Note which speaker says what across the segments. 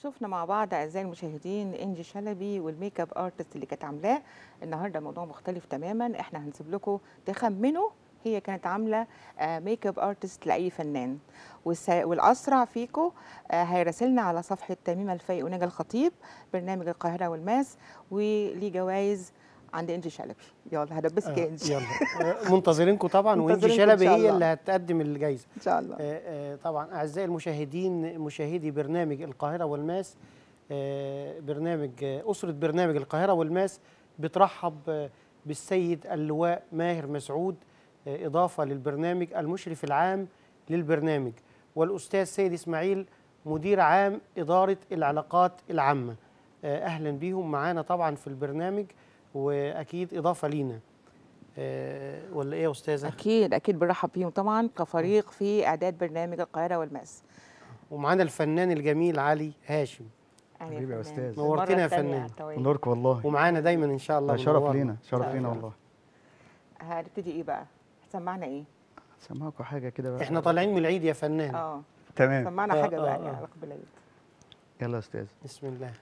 Speaker 1: شفنا مع بعض اعزائي المشاهدين انجي شلبي والميك اب ارتست اللي كانت عاملاه النهارده موضوع مختلف تماما احنا هنسيب لكم تخمنوا هي كانت عامله آه، ميك اب ارتست لاي فنان والس- والاسرع فيكم آه، هيراسلنا على صفحه تميمه الفايق ونجا الخطيب برنامج القاهره والماس وليه جوائز عند انجي شلبي يلا هدبسك يا
Speaker 2: آه،
Speaker 1: انجي
Speaker 2: يلا آه، منتظرينكم طبعا وانجي
Speaker 1: منتظرينكم إن
Speaker 2: شلبي
Speaker 1: شاء
Speaker 2: هي
Speaker 1: الله.
Speaker 2: اللي هتقدم الجائزه
Speaker 1: ان شاء الله
Speaker 2: آه، آه، طبعا اعزائي المشاهدين مشاهدي برنامج القاهره والماس آه، برنامج آه، اسره برنامج القاهره والماس بترحب آه، بالسيد اللواء ماهر مسعود آه، اضافه للبرنامج المشرف العام للبرنامج والاستاذ سيد اسماعيل مدير عام اداره العلاقات العامه آه، اهلا بيهم معانا طبعا في البرنامج واكيد اضافه لينا آه، ولا ايه يا استاذه
Speaker 1: اكيد اكيد بنرحب بيهم طبعا كفريق في اعداد برنامج القاهره والماس
Speaker 2: ومعانا الفنان الجميل علي هاشم
Speaker 1: يعني
Speaker 3: حبيبي يا
Speaker 1: فنان.
Speaker 3: أستاذ.
Speaker 2: نورتنا
Speaker 1: المرة
Speaker 2: يا
Speaker 1: التانية
Speaker 2: فنان.
Speaker 1: على التوالي.
Speaker 3: نورك والله
Speaker 2: ومعانا دايما ان شاء الله
Speaker 3: ده شرف
Speaker 2: منورنا.
Speaker 3: لينا شرف
Speaker 1: شرف.
Speaker 3: لينا والله
Speaker 1: هنبتدي ايه بقى سمعنا ايه
Speaker 3: سمعكم حاجه كده بقى
Speaker 2: احنا طالعين من العيد يا فنان
Speaker 1: اه
Speaker 3: تمام
Speaker 1: سمعنا
Speaker 2: آه،
Speaker 1: حاجه بقى
Speaker 2: آه،
Speaker 1: ليها
Speaker 2: آه.
Speaker 1: علاقه بالعيد
Speaker 3: يلا يا استاذ
Speaker 2: بسم الله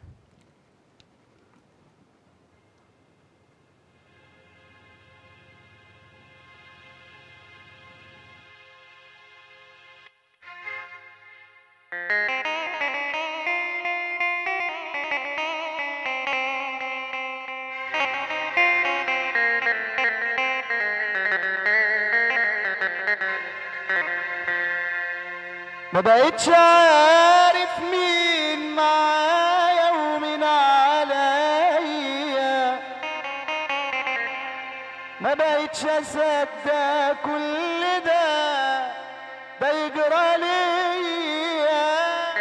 Speaker 4: ما بقتش عارف مين معايا ومين عليا ما بقتش اصدق كل ده ده يجرى ليا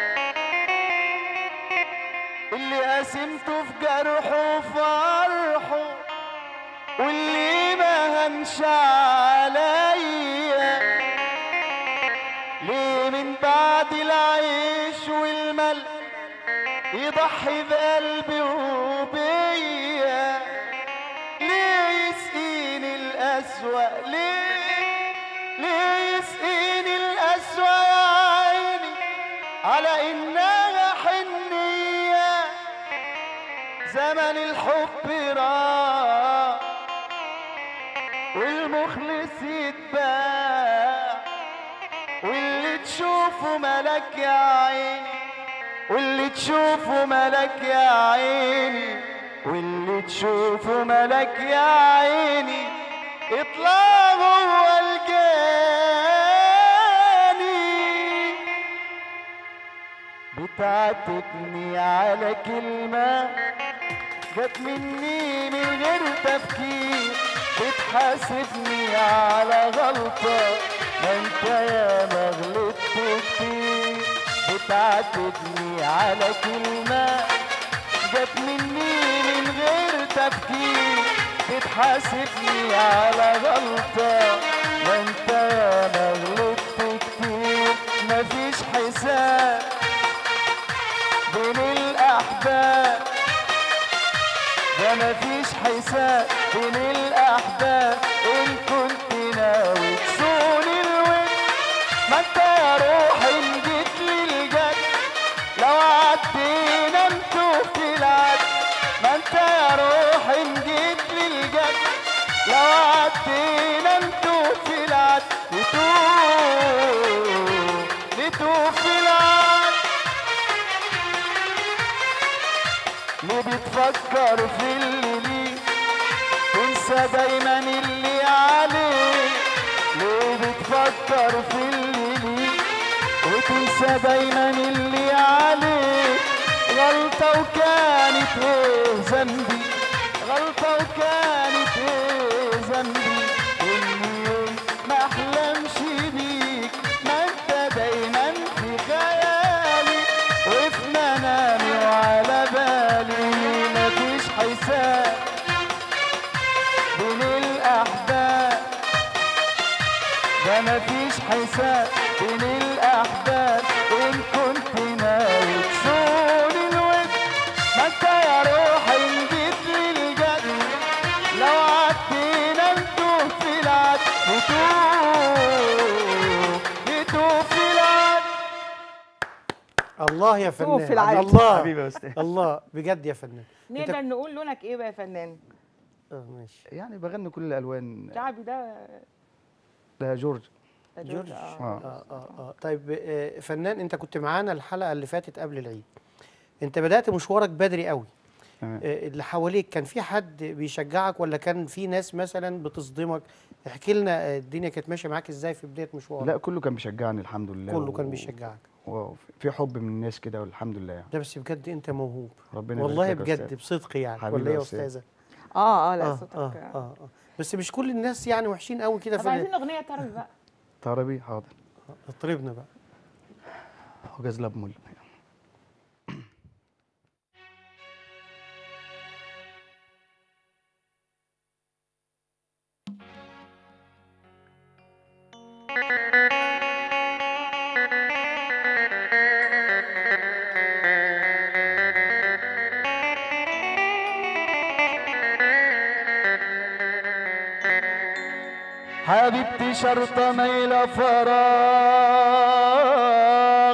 Speaker 4: اللي قسمته في جرحه وفرحه واللي ما هنش عليا ليه من بعد العيش والملح يضحي بقلبي وبيا ليه يسقيني الأسوأ ليه ليه يسقيني الأسوأ يا عيني على إنها حنية زمن الحب راح والمخلص يتباع واللي تشوفه ملك يا عيني واللي تشوفه ملك يا عيني واللي تشوفه ملك يا عيني اطلع هو الجاني بتعاتبني على كلمة جت مني من غير تفكير بتحاسبني على غلطة ما انت يا ما غلطت كتير بتعاتبني على كلمة جت مني من غير تفكير بتحاسبني على غلطة ما انت يا ما غلطت كتير مفيش حساب بين الأحباب ده مفيش حساب بين الأحباب إن كنت ناوي تصون الود ما انت يا روحي إن جيت للجد لو عدينا انتوا في العد ما انت يا روحي إن جيت للجد لو عدينا انتوا في العد لتوه لتوه في العد ليه بتفكر في اللي ليه تنسى دايما اللي عليه ليه بتفكر في اللي ليه وتنسى دايما اللي عليه غلطة وكانت ايه ذنبي غلطة وكانت ايه ذنبي اني يوم ما احلمش بيك ما انت دايما في خيالي وفي منامي وعلى بالي مفيش حساب بين الاحباب ده مفيش حساب بين الاحباب ان كنت ناوي تصون الود ما انت يا روحي ان جيت للجد لو عدينا انتوا في العد نتوه نتوه في العد
Speaker 2: الله يا
Speaker 1: شوف
Speaker 2: فنان
Speaker 1: العالم.
Speaker 2: الله
Speaker 3: حبيبي يا استاذ
Speaker 2: الله بجد يا فنان انت
Speaker 1: نقدر نقول لونك ايه بقى يا فنان
Speaker 2: اه ماشي
Speaker 3: يعني بغني كل الالوان
Speaker 1: شعبي ده
Speaker 3: ده جورج
Speaker 1: ده
Speaker 2: جورج.
Speaker 1: آه.
Speaker 3: اه
Speaker 2: اه اه اه طيب آه فنان انت كنت معانا الحلقه اللي فاتت قبل العيد انت بدات مشوارك بدري قوي
Speaker 3: تمام
Speaker 2: آه اللي حواليك كان في حد بيشجعك ولا كان في ناس مثلا بتصدمك احكي لنا آه، الدنيا كانت ماشيه معاك ازاي في بدايه مشوارك
Speaker 3: لا كله كان بيشجعني الحمد لله
Speaker 2: كله كان
Speaker 3: و-
Speaker 2: بيشجعك
Speaker 3: وفي حب من الناس كده والحمد لله يعني
Speaker 2: ده بس بجد انت موهوب
Speaker 3: ربنا
Speaker 2: والله
Speaker 3: يبارك لك يا
Speaker 2: بجد
Speaker 3: أستاذ.
Speaker 2: بصدق يعني
Speaker 3: حبيبي
Speaker 2: ولا ايه
Speaker 3: يا
Speaker 2: يا
Speaker 3: أستاذ.
Speaker 2: استاذه
Speaker 1: اه اه لا
Speaker 2: آه,
Speaker 1: صوتك
Speaker 2: آه, اه اه بس مش كل الناس يعني وحشين قوي كده
Speaker 1: طب
Speaker 2: في
Speaker 1: عايزين اغنيه طرب بقى
Speaker 3: طربي حاضر
Speaker 2: اطربنا بقى
Speaker 3: وجاز مول
Speaker 4: حبيبتي شرطة ميلة فراغ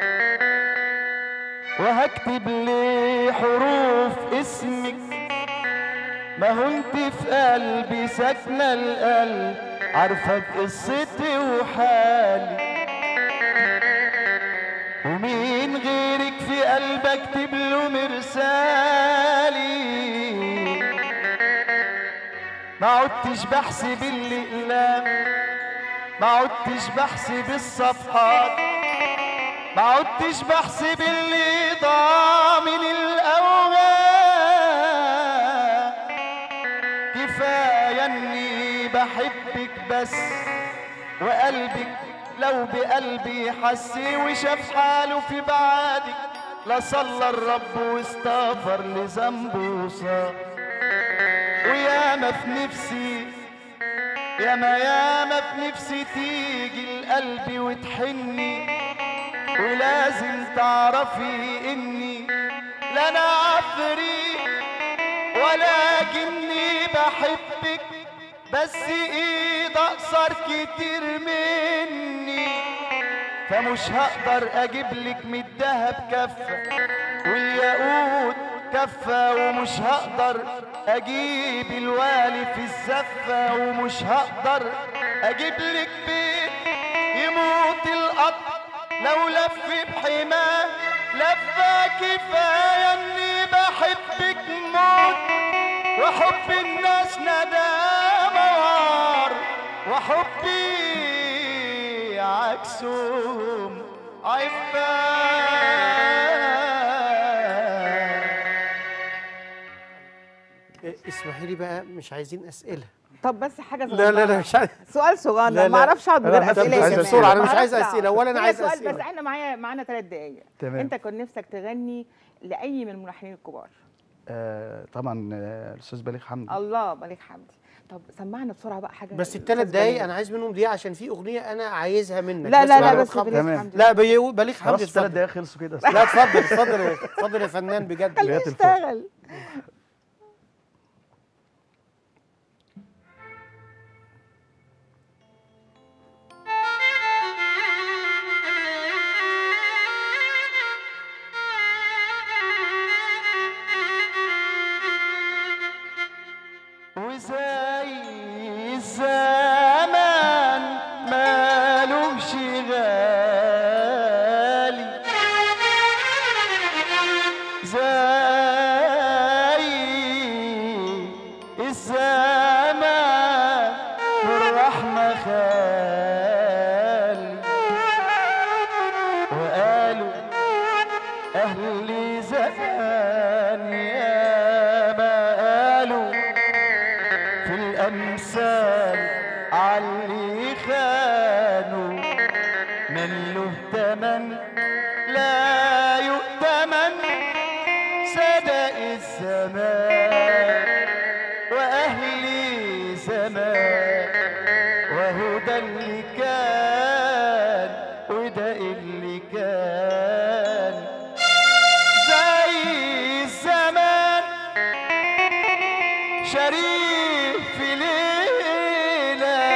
Speaker 4: وهكتب لي حروف اسمك ما هو انت في قلبي ساكنة القلب عارفة قصتي وحالي ومين غيرك في قلبي اكتب له مرسالي ما عدتش بحسب الأقلام ما عدتش بحسب الصفحات ما عدتش بحسب اللي ضاع من الأوهام كفاية إني بحبك بس وقلبك لو بقلبي حس وشاف حاله في بعادك لصلى الرب واستغفر لذنبه وصار وياما في نفسي ياما ياما في نفسي تيجي لقلبي وتحني ولازم تعرفي اني لا انا عفري ولكني بحبك بس ايد اقصر كتير مني فمش هقدر اجيب لك من الدهب كفه والياقوت كفه ومش هقدر اجيب الوالي في الزفه ومش هقدر اجيب لك بيت يموت القطر لو لف بحماه لفه كفايه اني بحبك موت وحب الناس ندامار وحبي عكسهم عفان
Speaker 2: إيه، اسمحي لي بقى مش عايزين اسئله
Speaker 1: طب بس حاجه
Speaker 2: لا لا لا
Speaker 1: صغيرة.
Speaker 2: مش عايز
Speaker 1: سؤال
Speaker 2: لا،
Speaker 1: صغير
Speaker 2: لا.
Speaker 1: ما اعرفش اقعد من
Speaker 3: لا،
Speaker 1: غير
Speaker 3: ما
Speaker 1: اسئله
Speaker 3: تبقاش
Speaker 1: يا
Speaker 3: عايزة
Speaker 1: جماعة.
Speaker 3: بسرعة،
Speaker 2: أنا مش
Speaker 1: ما
Speaker 2: عايز
Speaker 1: أعرفش
Speaker 2: أسئلة
Speaker 1: أقعد.
Speaker 2: ولا أنا
Speaker 1: هي
Speaker 2: عايز
Speaker 1: سؤال
Speaker 2: أسئلة.
Speaker 1: بس احنا معايا معانا ثلاث دقائق
Speaker 3: تمام.
Speaker 1: انت كنت نفسك تغني لاي من الملحنين الكبار
Speaker 3: آه طبعا آه، الاستاذ بليغ حمدي
Speaker 1: الله بليغ حمدي طب سمعنا بسرعه بقى حاجه
Speaker 2: بس
Speaker 1: للأستاذ
Speaker 2: الثلاث دقايق
Speaker 1: بليغ.
Speaker 2: انا عايز منهم دقيقه عشان في اغنيه انا عايزها منك
Speaker 1: لا لا لا
Speaker 2: بعد ما
Speaker 1: بس
Speaker 2: تخلص.
Speaker 1: بليغ
Speaker 3: تمام.
Speaker 1: حمدي
Speaker 2: لا بي- بليغ
Speaker 3: خلاص
Speaker 2: حمدي
Speaker 3: الثلاث
Speaker 2: اتفضل
Speaker 3: دقايق خلصوا كده
Speaker 2: لا اتفضل اتفضل يا- اتفضل يا فنان بجد
Speaker 1: خليه
Speaker 3: لغاية الفوق.
Speaker 1: يشتغل
Speaker 4: وزي الزمان مالوش غالي زي الزمان والرحمة خالي وقالوا أهل زمان يا ما قالوا في الأمثال علي خانوا من له تمن لا يؤتمن صدق الزمان وأهل زمان وهو ده اللي كان وده اللي كان زي الزمان شريف في ليلة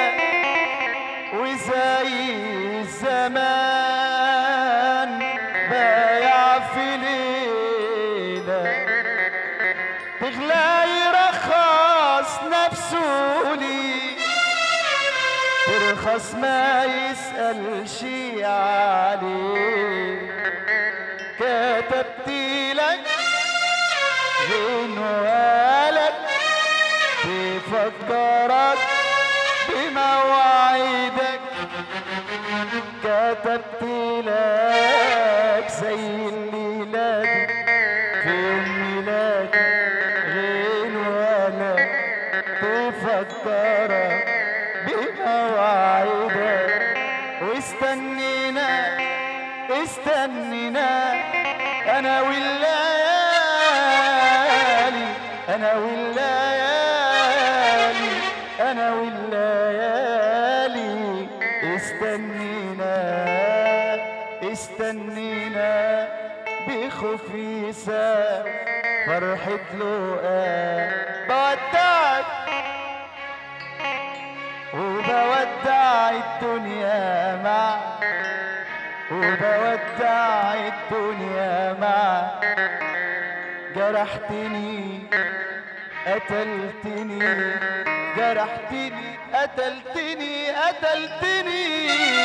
Speaker 4: وزي الزمان باين في ليلة تغلى يرخص نفسه لي ترخص ما يسأل شي عليه كتبت لك غنوالك تفكرك بمواعيدك كتبت لك زي الليلة دي في يوم ميلادي غنوالك تفكرك بمواعيدك واستنينا استنينا انا والليالي انا والليالي انا والليالي استنينا استنينا بخفيسة فرحة لقاء بودعك وبودع الدنيا معك وبودع الدنيا معك جرحتني قتلتني جرحتني قتلتني قتلتني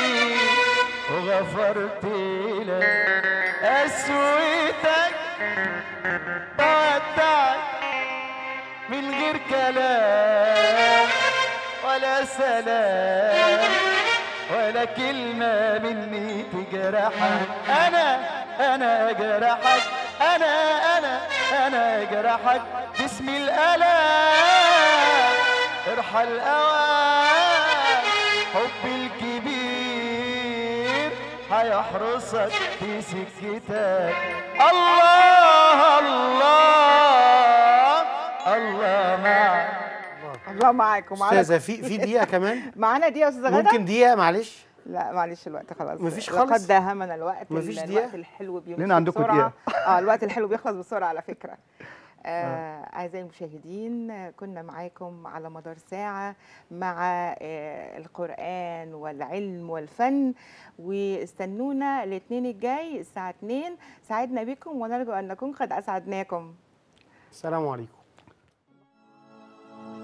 Speaker 4: وغفرت لك قسوتك بودعك من غير كلام ولا سلام ولا كلمة مني تجرحك أنا أنا أجرحك أنا أنا أنا أجرحك باسم الألم ارحل أوان حبي الكبير هيحرسك في سكتك الله الله الله معك
Speaker 1: الله معاكم معانا
Speaker 2: استاذه في في دقيقه كمان
Speaker 1: معانا دي يا استاذه غدا
Speaker 2: ممكن دقيقه معلش
Speaker 1: لا معلش الوقت خلاص
Speaker 2: مفيش
Speaker 1: لقد
Speaker 2: خالص؟
Speaker 1: داهمنا الوقت
Speaker 2: مفيش
Speaker 1: الوقت
Speaker 2: دقيقة؟
Speaker 1: الحلو بيمشي
Speaker 3: لنا عندكم
Speaker 1: بسرعة. اه الوقت الحلو بيخلص بسرعه على فكره آه أعزائي المشاهدين آه، كنا معاكم على مدار ساعة مع آه القرآن والعلم والفن واستنونا الاثنين الجاي الساعة 2 سعدنا بكم ونرجو أن نكون قد أسعدناكم
Speaker 2: السلام عليكم